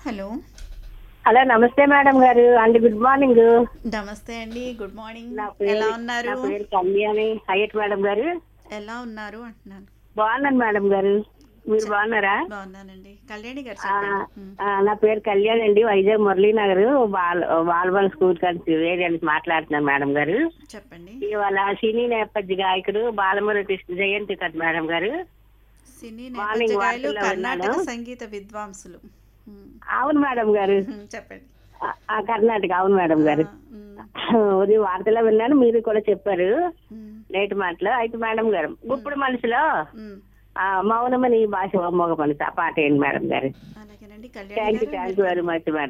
Hello hello నమస్తే madam గారు అండి గుడ్ మార్నింగ్ నమస్తే అండి గుడ్ మార్నింగ్ నా ఎలా పేరు ఉన్నారు నా పేరు కళ్యాణి హయట్ మేడం గారు ఎలా ఉన్నారు అంటున్నాను బాగున్నాను మేడం గారు మీరు బాగున్నారా బాగున్నానండి కళ్యాణి గారు ఆ, చెప్పండి ఉమ్, ఆ, నా పేరు కళ్యాణ్ అండి వైజాగ్ మురళీనగర్ బాల్ బాల్బల్ స్కూల్ కంచి ఏరియా నుంచి మాట్లాడుతున్నాను మేడం గారు చెప్పండి ఇవాళ సినీ నేపథ్య గాయకుడు బాలమురళి కృష్ణ జయంతి కదా మేడం గారు సినీ మార్నింగ్ నేపథ్య గాయలు వార్తల్లో కర్ణాటక విన్నాను. సంగీత విద్వాంసులు ఉమ్, అవును మేడం గారు ఉమ్, చెప్పండి ఆ, ఆ, కర్ణాటక అవును మేడం గారు ఆ, ఉమ్, ఉదయం వార్తలో విన్నాను మీరు కూడా చెప్పారు ఉమ్, నేటి మాటలు అయితే మేడం గారు గుప్పుడు మనసులో ఉమ్. ఆ, మౌనమని భాష మగ మనసు ఆ పాట ఏంటి మేడం గారు అలాగేనండి థ్యాంక్ కళ్యాణి యూ గారు thank you very much madam